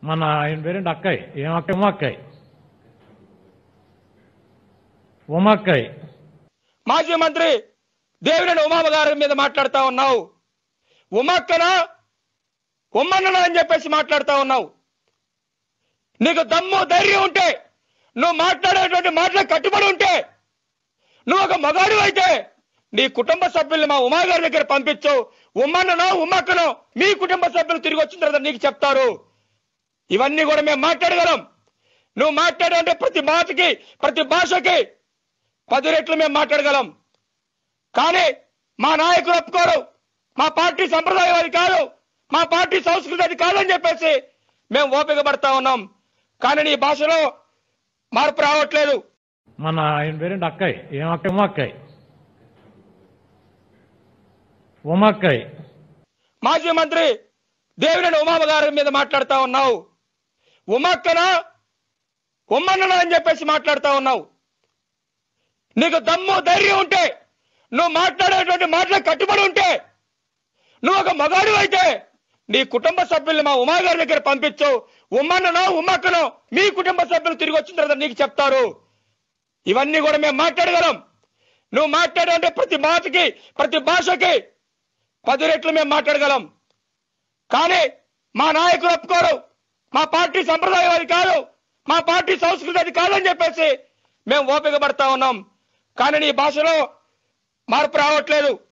మన ఆయన పేరేంటి అక్కయ్య ఏం అక్కయ్య ఉమాక్కయ్య ఉమాక్కయ్య మాజీ మంత్రి దేవినేని ఉమామ గారి మీద మాట్లాడుతా ఉన్నావు ఉమక్కనా ఉమ్మన్ననా అని చెప్పేసి మాట్లాడుతా ఉన్నావు నీకు దమ్ము ధైర్యం ఉంటే నువ్వు మాట్లాడేటువంటి మాటలకు కట్టుబడి ఉంటే నువ్వు ఒక మగాడు అయితే నీ కుటుంబ సభ్యుల్ని మా ఉమా గారి దగ్గర పంపించు ఉమ్మన్ననో ఉమ్మక్కనో మీ కుటుంబ సభ్యులు తిరిగి వచ్చిన తర్వాత నీకు చెప్తారు ఇవన్నీ కూడా మేము మాట్లాడగలం నువ్వు మాట్లాడే ప్రతి మాటకి ప్రతి భాషకి పది రెట్లు మేము మాట్లాడగలం కానీ మా నాయకులు ఒప్పుకోరు మా పార్టీ సంప్రదాయం అది కాదు మా పార్టీ సంస్కృతి అది కాదని చెప్పేసి మేము ఓపిక పడతా ఉన్నాం కానీ నీ భాషలో మార్పు రావట్లేదు మన ఆయన పేరేంటి అక్కయ్య ఏం అక్కయ్య ఉమాక్కయ్య ఉమాక్కయ్య మాజీ మంత్రి దేవినేని ఉమామ గారి మీద మాట్లాడుతా ఉన్నావు ఉమక్కనా ఉమ్మన్ననా అని చెప్పేసి మాట్లాడుతా ఉన్నావు నీకు దమ్ము ధైర్యం ఉంటే నువ్వు మాట్లాడేటువంటి మాటలకు కట్టుబడి ఉంటే నువ్వు ఒక మగాడు అయితే నీ కుటుంబ సభ్యుల్ని మా ఉమా గారి దగ్గర పంపించు ఉమ్మన్ననో ఉమ్మక్కనో మీ కుటుంబ సభ్యులు తిరిగి వచ్చిన తర్వాత నీకు చెప్తారు ఇవన్నీ కూడా మేము మాట్లాడగలం నువ్వు మాట్లాడే ప్రతి మాటకి ప్రతి భాషకి పది రెట్లు మేము మాట్లాడగలం కానీ మా నాయకులు ఒప్పుకోరు మా పార్టీ సంప్రదాయం అది కాదు మా పార్టీ సంస్కృతి అది కాదని చెప్పేసి మేము ఓపిక పడతా ఉన్నాం కానీ నీ భాషలో మార్పు రావట్లేదు